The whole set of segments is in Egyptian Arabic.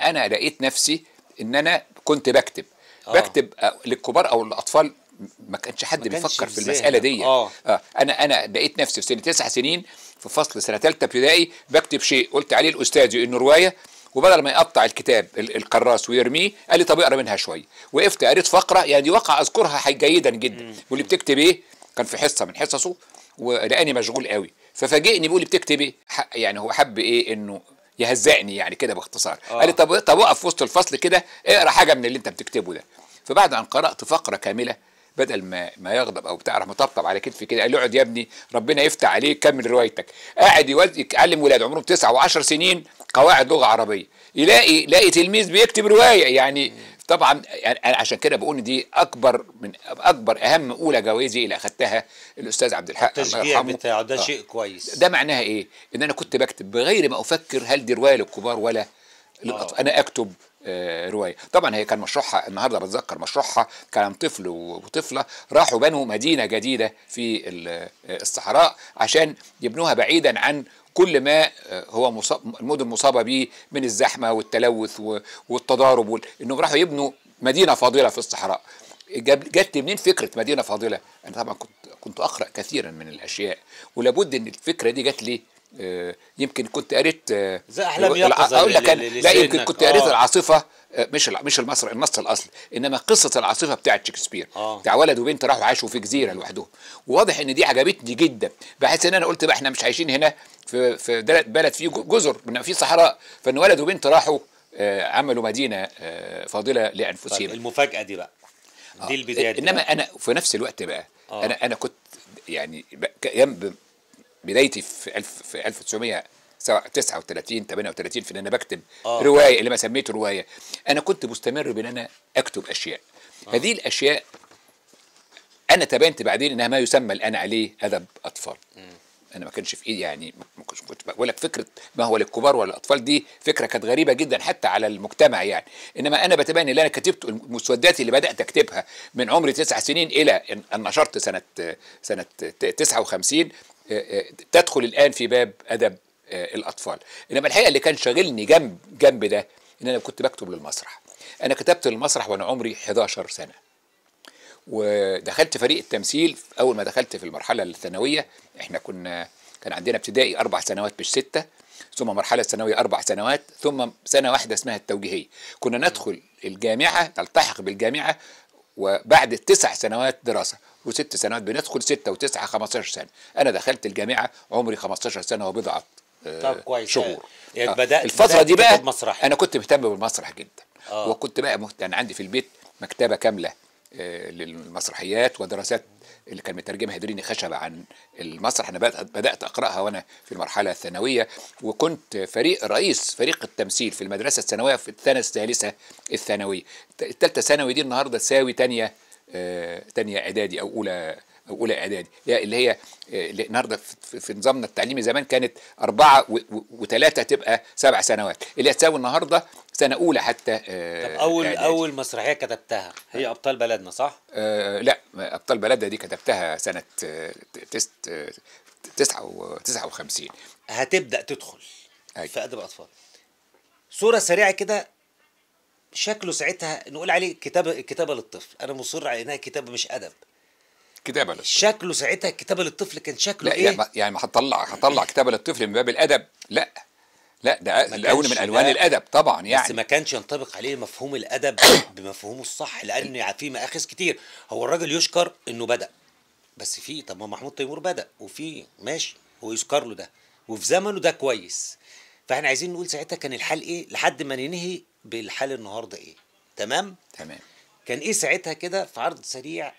انا لقيت نفسي ان انا كنت بكتب آه. بكتب آه، للكبار او الاطفال ما كانش حد ما كانش بيفكر في في المساله ذهنك. دي آه. آه. انا انا لقيت نفسي في سن تسع سنين في فصل سنه ثالثه ابتدائي بكتب شيء قلت عليه الاستاذ انه روايه وبدل ما يقطع الكتاب ال- الكراس ويرميه قال لي طب اقرا منها شويه وقفت قريت فقره يعني دي واقع اذكرها حي- جيدا جدا واللي بتكتب ايه كان في حصه من حصصه ولقاني مشغول قوي ففاجئني بيقول لي بتكتب ايه ح- يعني هو حب ايه انه يهزقني يعني كده باختصار آه. قال لي طب طب وقف في وسط الفصل كده اقرا حاجه من اللي انت بتكتبه ده فبعد ان قرات فقره كامله بدل ما ما يغضب او بتاع راح مطبطب على كتفي كده قال له اقعد يا ابني ربنا يفتح عليك كمل روايتك قاعد يوزي يعلم ولاد عمرهم تسعة وعشر سنين قواعد لغه عربيه يلاقي يلاقي تلميذ بيكتب روايه يعني طبعا يعني أنا عشان كده بقول إن دي اكبر من اكبر اهم اولى جوائزي اللي اخذتها الاستاذ عبد الحق الله التشجيع يرحمه بتاعه ده آه. شيء كويس ده معناها ايه؟ ان انا كنت بكتب بغير ما افكر هل دي روايه للكبار ولا للاطفال آه. انا اكتب آه روايه طبعا هي كان مشروعها النهارده بتذكر مشروعها كان طفل وطفله راحوا بنوا مدينه جديده في ال- آه، الصحراء عشان يبنوها بعيدا عن كل ما آه، هو مصاب المدن مصابه به من الزحمه والتلوث و- والتضارب وال- انهم راحوا يبنوا مدينه فاضله في الصحراء جاب- جت منين فكره مدينه فاضله؟ انا طبعا كنت كنت اقرا كثيرا من الاشياء ولابد ان الفكره دي جت لي آه، يمكن كنت قريت آه، زي أحلام الع- يقظة اقول لك ل- أنا- ل- لا يمكن لسنك. كنت قريت آه. العاصفه آه، مش الع- مش المصر النص الاصلي انما قصه العاصفه بتاعت شكسبير آه. بتاع ولد وبنت راحوا عاشوا في جزيره لوحدهم وواضح ان دي عجبتني جدا بحيث ان انا قلت بقى احنا مش عايشين هنا في في دل- بلد فيه جو- جزر إنما في صحراء فان ولد وبنت راحوا آه، عملوا مدينه آه، فاضله طيب لانفسهم المفاجاه دي بقى دي البدايه دي انما بقى. انا في نفس الوقت بقى آه. انا انا كنت يعني ب- ك- ايام ب- بدايتي في 1000 في 1939 38 في ان انا بكتب آه. روايه اللي ما سميته روايه انا كنت مستمر بان انا اكتب اشياء هذه الاشياء انا تبينت بعدين انها ما يسمى الان عليه ادب اطفال انا ما كانش في ايدي يعني ما كنتش كنت بقول لك فكره ما هو للكبار ولا الاطفال دي فكره كانت غريبه جدا حتى على المجتمع يعني انما انا بتبين اللي انا كتبت المسودات اللي بدات اكتبها من عمري تسع سنين الى ان أن نشرت سنه سنه 59 تدخل الان في باب ادب الاطفال انما الحقيقه اللي كان شاغلني جنب جنب ده ان انا كنت بكتب للمسرح انا كتبت للمسرح وانا عمري 11 سنه ودخلت فريق التمثيل اول ما دخلت في المرحله الثانويه احنا كنا كان عندنا ابتدائي اربع سنوات مش سته ثم مرحله ثانويه اربع سنوات ثم سنه واحده اسمها التوجيهيه كنا ندخل الجامعه نلتحق بالجامعه وبعد تسع سنوات دراسه وست سنوات بندخل ستة وتسعة 15 سنة أنا دخلت الجامعة عمري 15 سنة وبضعة آه، طب كويس. شهور يعني آه، بدأت- الفترة بدأت دي بقى تكتب مسرحي. أنا كنت مهتم بالمسرح جدا آه. وكنت بقى مهت... أنا عندي في البيت مكتبة كاملة آه، للمسرحيات ودراسات اللي كان مترجمها هدريني خشبة عن المسرح أنا بدأت, بدأت أقرأها وأنا في المرحلة الثانوية وكنت فريق رئيس فريق التمثيل في المدرسة الثانوية في السنة الثالثة الثانوية الثالثة ثانوي دي النهاردة تساوي تانية آه، تانية إعدادي أو أولى أو أولى إعدادي هي اللي هي آه، اللي النهارده في- في- في نظامنا التعليمي زمان كانت أربعة و- و- وثلاثة تبقى سبع سنوات اللي هتساوي النهارده سنة أولى حتى آه، طب اول إعدادي. اول مسرحيه كتبتها هي ابطال بلدنا صح آه لا ابطال بلدها دي كتبتها سنه آه، تس آه، تسعة و- تسعة وخمسين هتبدا تدخل أيوة. في ادب اطفال صوره سريعه كده شكله ساعتها نقول عليه كتابه كتابه للطفل انا مصر على انها كتابه مش ادب كتابه للطفل شكله ساعتها كتابه للطفل كان شكله لا ايه يعني ما- يعني ما هتطلع هتطلع كتابه للطفل من باب الادب لا لا ده ما لون كانش من الوان ده. الادب طبعا بس يعني ما كانش ينطبق عليه مفهوم الادب بمفهومه الصح لان في مآخذ كتير هو الراجل يشكر انه بدا بس في طب ما محمود تيمور بدا وفي ماشي هو يذكر له ده وفي زمنه ده كويس فاحنا عايزين نقول ساعتها كان الحال ايه لحد ما ننهي بالحال النهارده ايه تمام تمام كان ايه ساعتها كده في عرض سريع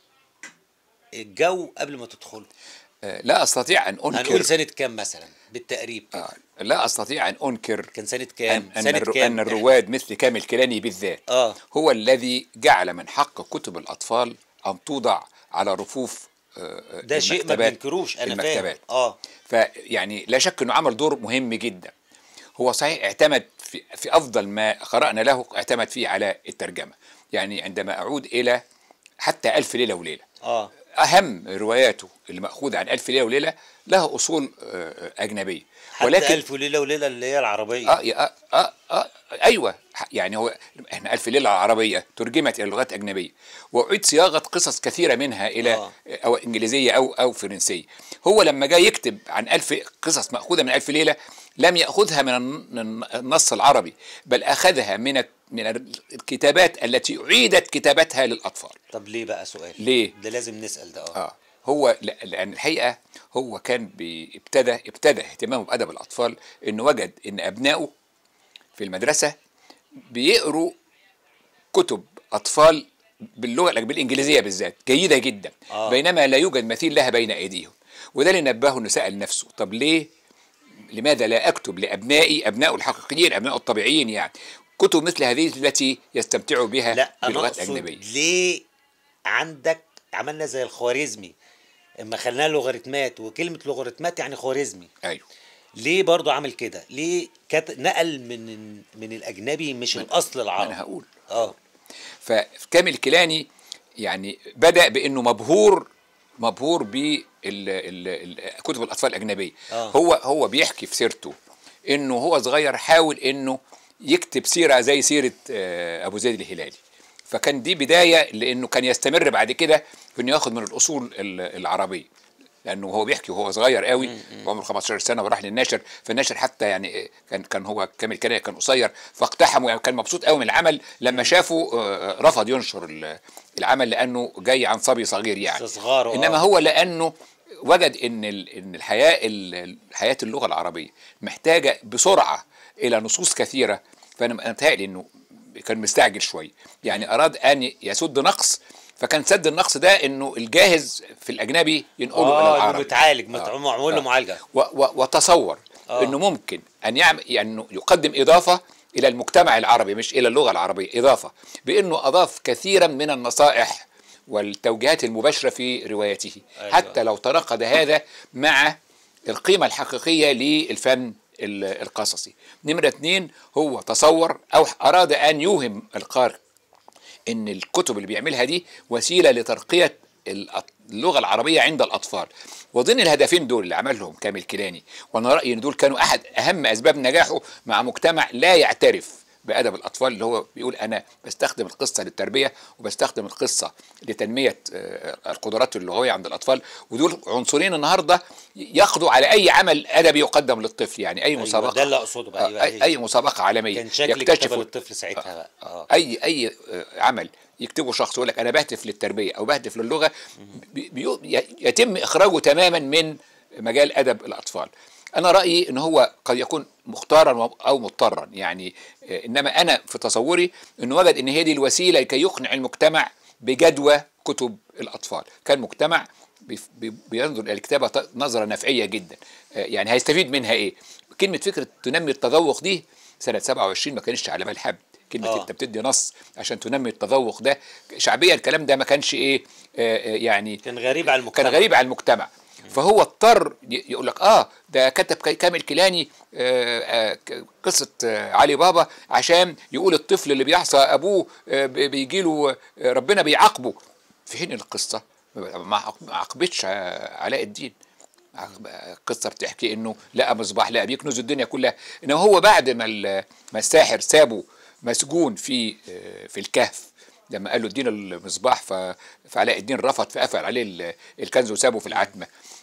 الجو قبل ما تدخله آه لا استطيع ان هنقول انكر سنه كام مثلا بالتقريب كده. آه لا استطيع ان انكر كان سنه كام أن, أن, سنه الر... كام أن الرواد مثل كامل كيلاني بالذات اه هو الذي جعل من حق كتب الأطفال أن توضع على رفوف آه، ده شيء ما المكتبات- بننكروش انا فاهم المكتبات اه فيعني لا شك انه عمل دور مهم جدا هو صحيح اعتمد في, في افضل ما قرانا له اعتمد فيه على الترجمه يعني عندما اعود الى حتى الف ليله وليله اه اهم رواياته اللي ماخوذه عن الف ليله وليله لها اصول آه، اجنبيه حتى ولكن ألف وليلة وليلة اللي هي العربية اه يا- اه اه, آه ايوه ح- يعني هو احنا الف ليله العربيه ترجمت الى لغات اجنبيه واعيد صياغه قصص كثيره منها الى آه. او انجليزيه او او فرنسيه هو لما جاي يكتب عن الف قصص ماخوذه من الف ليله لم ياخذها من الن- من النص العربي بل اخذها من الت- من الكتابات التي اعيدت كتابتها للاطفال طب ليه بقى سؤال ليه؟ ده لازم نسأل ده اه اه هو لا- لان الحقيقه هو كان بي- ابتدى ابتدى اهتمامه بادب الاطفال انه وجد ان ابنائه في المدرسه بيقروا كتب اطفال باللغه الأج- بالانجليزيه بالذات جيده جدا آه. بينما لا يوجد مثيل لها بين ايديهم وده اللي نبهه انه سال نفسه طب ليه لماذا لا اكتب لابنائي ابنائه الحقيقيين ابنائه الطبيعيين يعني كتب مثل هذه التي يستمتعوا بها لا انا بلغات اقصد اجنبيه ليه عندك عملنا زي الخوارزمي اما خلينا لوغاريتمات وكلمة لوغاريتمات يعني خوارزمي ايوه ليه برضو عمل كده ليه كت... نقل من من الاجنبي مش الاصل العربي انا هقول اه فكامل كيلاني يعني بدأ بأنه مبهور مبهور بكتب الأطفال الأجنبية آه. هو هو بيحكي في سيرته إنه هو صغير حاول إنه يكتب سيرة زي سيرة آه، أبو زيد الهلالي فكان دي بداية لأنه كان يستمر بعد كده في إنه ياخد من الأصول ال- العربية لانه هو بيحكي وهو صغير قوي وعمره 15 سنه وراح للناشر فالناشر حتى يعني كان كان هو كامل كان كان قصير فاقتحموا يعني كان مبسوط قوي من العمل لما شافه آه، رفض ينشر ال- العمل لانه جاي عن صبي صغير يعني استصغاره، آه. انما هو لانه وجد ان ال- ان الحياه ال- حياه اللغه العربيه محتاجه بسرعه الى نصوص كثيره فانا متهيألي انه كان مستعجل شويه يعني اراد ان يسد نقص فكان سد النقص ده انه الجاهز في الاجنبي ينقله الى اه العربي إنه متعالج آه. مت- معمول له آه. معالجه و و وتصور آه. انه ممكن ان يعمل يعني يقدم اضافه الى المجتمع العربي مش الى اللغه العربيه اضافه بانه اضاف كثيرا من النصائح والتوجيهات المباشره في روايته أيوة. حتى لو تناقض هذا مع القيمه الحقيقيه للفن ال- القصصي نمره اتنين هو تصور او اراد ان يوهم القارئ ان الكتب اللي بيعملها دي وسيله لترقيه الأط- اللغه العربيه عند الاطفال وضمن الهدفين دول اللي عملهم كامل كيلاني وانا رايي ان دول كانوا احد اهم اسباب نجاحه مع مجتمع لا يعترف بادب الاطفال اللي هو بيقول انا بستخدم القصه للتربيه وبستخدم القصه لتنميه آه، القدرات اللغويه عند الاطفال ودول عنصرين النهارده يقضوا على اي عمل ادبي يقدم للطفل يعني اي أيوة، مسابقه ده اللي أقصده بقى، آه، يبقى اي, أي مسابقه عالميه كان شكل يكتشفوا- كتابه للطفل ساعتها بقى اه اي اي آه، عمل يكتبه شخص يقول لك انا بهدف للتربيه او بهدف للغه بي بي يتم اخراجه تماما من مجال ادب الاطفال انا رايي ان هو قد يكون مختارا او مضطرا يعني آه، انما انا في تصوري انه وجد ان هي دي الوسيله لكي يقنع المجتمع بجدوى كتب الاطفال كان مجتمع بيف- بي- بينظر الى الكتابه ط- نظره نفعيه جدا آه، يعني هيستفيد منها ايه كلمه فكره تنمي التذوق دي سنه 27 ما كانش على بال حد كلمه آه. انت بتدي نص عشان تنمي التذوق ده شعبيا الكلام ده ما كانش ايه آه آه، يعني كان غريب على المجتمع كان غريب على المجتمع فهو اضطر ي- يقول لك اه ده كتب كي- كامل كيلاني آه آه ك- قصه آه علي بابا عشان يقول الطفل اللي بيعصى ابوه آه بيجي له آه ربنا بيعاقبه في حين القصه ما عاق- ما عاقبتش آه، علاء الدين عاقب- القصه بتحكي انه لقى مصباح لقى بيكنز الدنيا كلها انما هو بعد ما ال- ما الساحر سابه مسجون في آه، في الكهف لما قال له ادينا المصباح ف- فعلاء الدين رفض فقفل عليه ال- الكنز وسابه في العتمه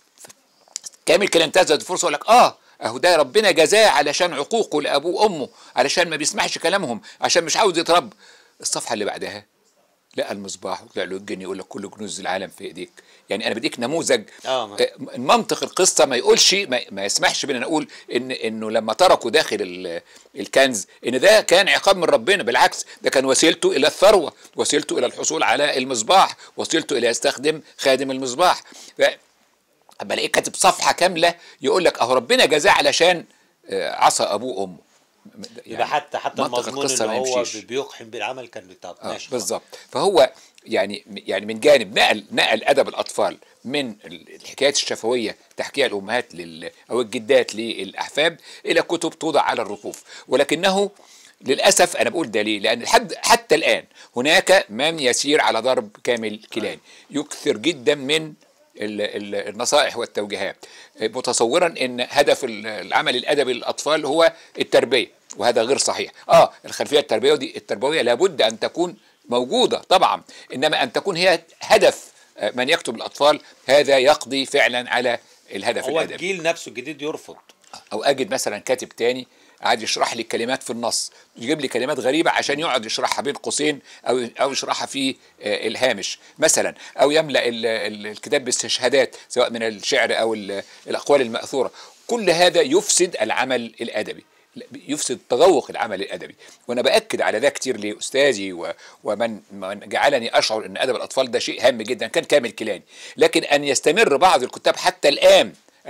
كامل كان انتهزت الفرصه يقول لك اه اهو ده ربنا جزاه علشان عقوقه لابوه وامه علشان ما بيسمعش كلامهم عشان مش عاوز يتربى الصفحه اللي بعدها لقى المصباح وطلع له الجن يقول لك كل كنوز العالم في ايديك يعني انا بديك نموذج آه، ما- آه، منطق القصه ما يقولش ما, ما يسمحش بنا نقول ان انه لما تركوا داخل ال- الكنز ان ده كان عقاب من ربنا بالعكس ده كان وسيلته الى الثروه وسيلته الى الحصول على المصباح وسيلته الى يستخدم خادم المصباح ف- اما الاقيه كاتب صفحه كامله يقول لك اهو ربنا جزاه علشان آه، عصى ابوه وامه يبقى حتى حتى منطق المضمون القصة اللي ما هو يمشيش. بيقحم بالعمل كان بتاع آه ماشي بالظبط فهو يعني يعني من جانب نقل نقل ادب الاطفال من ال- الحكايات الشفويه تحكيها الامهات لل او الجدات للاحفاد الى كتب توضع على الرفوف ولكنه للاسف انا بقول ده ليه؟ لان لحد حتى الان هناك من يسير على ضرب كامل كيلاني يكثر جدا من ال- ال- النصائح والتوجيهات متصورا ان هدف ال- العمل الادبي للاطفال هو التربيه وهذا غير صحيح اه الخلفيه التربويه دي التربويه لابد ان تكون موجوده طبعا انما ان تكون هي هدف آه، من يكتب الاطفال هذا يقضي فعلا على الهدف هو الادبي الجيل نفسه الجديد يرفض او اجد مثلا كاتب تاني قاعد يشرح لي الكلمات في النص يجيب لي كلمات غريبه عشان يقعد يشرحها بين قوسين او او يشرحها في آه، الهامش مثلا او يملا ال- ال- الكتاب باستشهادات سواء من الشعر او ال- الاقوال الماثوره كل هذا يفسد العمل الادبي يفسد تذوق العمل الادبي وانا باكد على ده كتير لاستاذي و- ومن من جعلني اشعر ان ادب الاطفال ده شيء هام جدا كان كامل كيلاني لكن ان يستمر بعض الكتاب حتى الان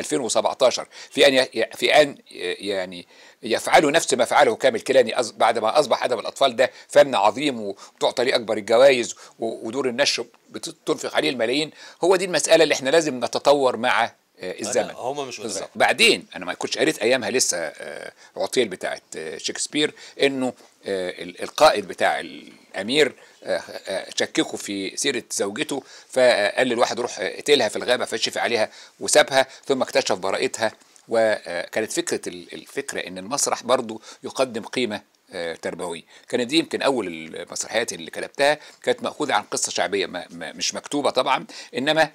2017 في ان ي- في ان يعني يفعلوا نفس ما فعله كامل كيلاني أص- بعد ما اصبح ادب الاطفال ده فن عظيم وتعطى ليه اكبر الجوائز و- ودور النشر بتنفق عليه الملايين هو دي المساله اللي احنا لازم نتطور مع آه، الزمن هم مش بالظبط قدام بعدين انا ما كنتش قريت ايامها لسه آه، عطيل بتاعت آه، شكسبير انه آه، ال- القائد بتاع الامير آه، آه، شككوا في سيره زوجته فقال للواحد روح اقتلها في الغابه فشف عليها وسابها ثم اكتشف براءتها وكانت فكره ال- الفكره ان المسرح برضو يقدم قيمه آه، تربويه كانت دي يمكن اول المسرحيات اللي كتبتها كانت ماخوذه عن قصه شعبيه ما ما مش مكتوبه طبعا انما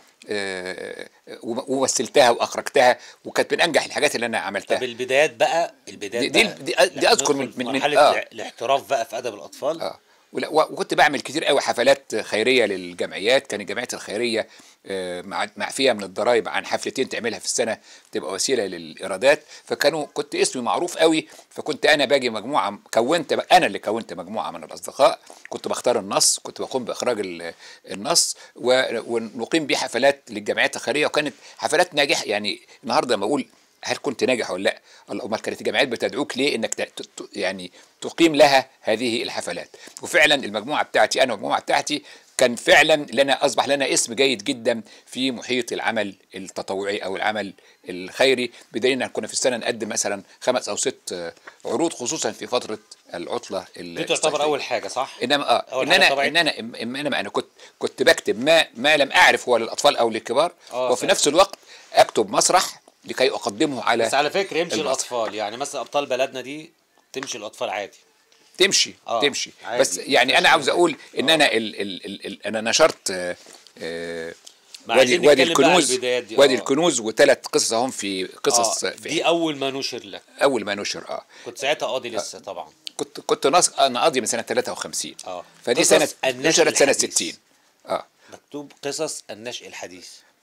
آه، وم- ومثلتها واخرجتها وكانت من انجح الحاجات اللي انا عملتها طب البدايات بقى البدايات دي- بقى دي- دي لا، أذكر ندخل من- في من- من- مرحله آه. الاع- الاحتراف بقى في ادب الاطفال اه ولا- و- وكنت بعمل كتير قوي حفلات خيريه للجمعيات كان الجمعيات الخيريه آه، مع- معفيه من الضرائب عن حفلتين تعملها في السنه تبقى وسيله للايرادات فكانوا كنت اسمي معروف قوي فكنت انا باجي مجموعه كونت انا اللي كونت مجموعه من الاصدقاء كنت بختار النص كنت بقوم باخراج ال- النص و- ونقيم بيه حفلات للجمعيات الخيريه وكانت حفلات ناجحه يعني النهارده لما اقول هل كنت ناجح ولا لا؟ الله امال كانت الجامعات بتدعوك ليه انك ت- ت- ت- يعني تقيم لها هذه الحفلات وفعلا المجموعه بتاعتي انا والمجموعه بتاعتي كان فعلا لنا اصبح لنا اسم جيد جدا في محيط العمل التطوعي او العمل الخيري بدليل ان كنا في السنه نقدم مثلا خمس او ست آه، عروض خصوصا في فتره العطله دي تعتبر الصيفية. اول حاجه صح انما اه أول ان حاجة انا طبعاً. ان انا إم- انما انا كنت كنت بكتب ما ما لم اعرف هو للاطفال او للكبار آه، وفي فاهم. نفس الوقت اكتب مسرح لكي اقدمه على بس على فكره يمشي المسرح. الاطفال يعني مثلا ابطال بلدنا دي تمشي الاطفال عادي تمشي آه، تمشي عادي. بس يعني مفيش انا عاوز مشاكل. اقول ان انا ال ال ال ال انا نشرت آه، آه، ما وادي عايزين وادي نتكلم بقى على الكنوز البدايات دي، وادي آه. الكنوز وثلاث قصص اهم في قصص آه. في دي اول ما نشر لك اول ما نشر اه كنت ساعتها قاضي لسه طبعا كنت كنت ناس انا قاضي من سنه 53 آه. فدي قصص سنه النشء نشرت سنه الحديث. 60 اه مكتوب قصص النشء الحديث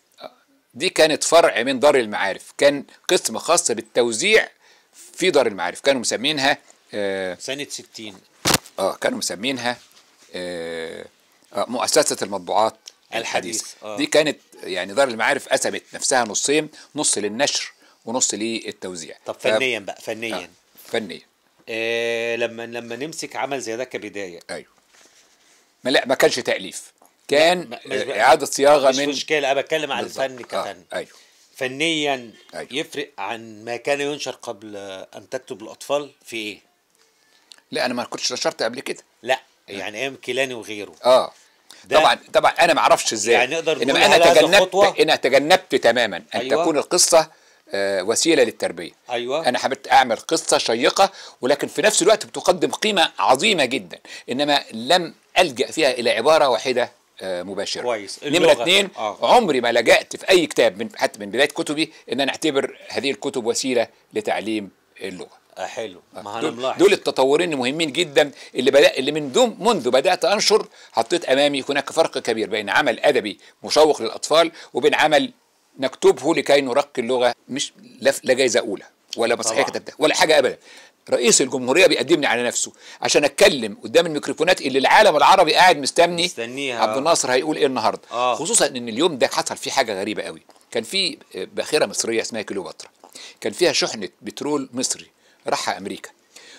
دي كانت فرع من دار المعارف كان قسم خاص بالتوزيع في دار المعارف كانوا مسمينها اه, سنه 60 آه كانوا مسمينها آه آه مؤسسة المطبوعات الحديث، الحديث آه. دي كانت يعني دار المعارف قسمت نفسها نصين نص للنشر ونص للتوزيع طب ف- فنيا بقى فنيا آه فنيا آه لما لما نمسك عمل زي ده كبدايه ايوه ما لا ما كانش تأليف كان ما- مش آه بقى- إعادة صياغة مش من مشكله انا بتكلم على بالظبط. الفن كفن آه. ايوه فنيا أيوة. يفرق عن ما كان ينشر قبل ان تكتب الاطفال في ايه لا انا ما كنتش نشرت قبل كده لا يعني ايام كيلاني وغيره اه ده- طبعا طبعا انا ما اعرفش ازاي يعني نقدر نقول انما هل انا هذا تجنبت خطوة؟ انا تجنبت تماما ان أيوة. تكون القصه آه وسيله للتربيه ايوه انا حبيت اعمل قصه شيقه ولكن في نفس الوقت بتقدم قيمه عظيمه جدا انما لم الجا فيها الى عباره واحده آه، مباشره كويس. نمره اللغة. اثنين آه. عمري ما لجأت في اي كتاب من حتى من بدايه كتبي ان انا اعتبر هذه الكتب وسيله لتعليم اللغه آه حلو ما انا دول, ملاحظ دول التطورين المهمين جدا اللي بدأ اللي من دون منذ بدأت أنشر حطيت أمامي هناك فرق كبير بين عمل أدبي مشوق للأطفال وبين عمل نكتبه لكي نرقي اللغة مش لا, لا جايزة أولى ولا مسرحية طبعا. كتبتها ولا حاجة أبدا رئيس الجمهورية بيقدمني على نفسه عشان أتكلم قدام الميكروفونات اللي العالم العربي قاعد مستني مستنيها. عبد الناصر هيقول إيه النهاردة آه. خصوصا إن اليوم ده حصل فيه حاجة غريبة قوي كان في باخرة مصرية اسمها كيلوباترا كان فيها شحنة بترول مصري راحها أمريكا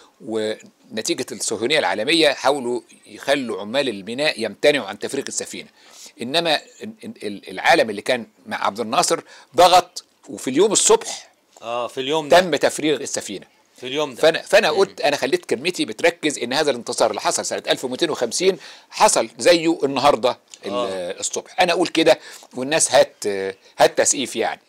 ونتيجة الصهيونية العالمية حاولوا يخلوا عمال الميناء يمتنعوا عن تفريغ السفينة إنما ال- ال- العالم اللي كان مع عبد الناصر ضغط وفي اليوم الصبح اه في اليوم ده تم تفريغ السفينة في اليوم ده فانا فانا قلت انا خليت كلمتي بتركز ان هذا الانتصار اللي حصل سنه 1250 حصل زيه النهارده ال- آه. الصبح انا اقول كده والناس هات هات تسقيف يعني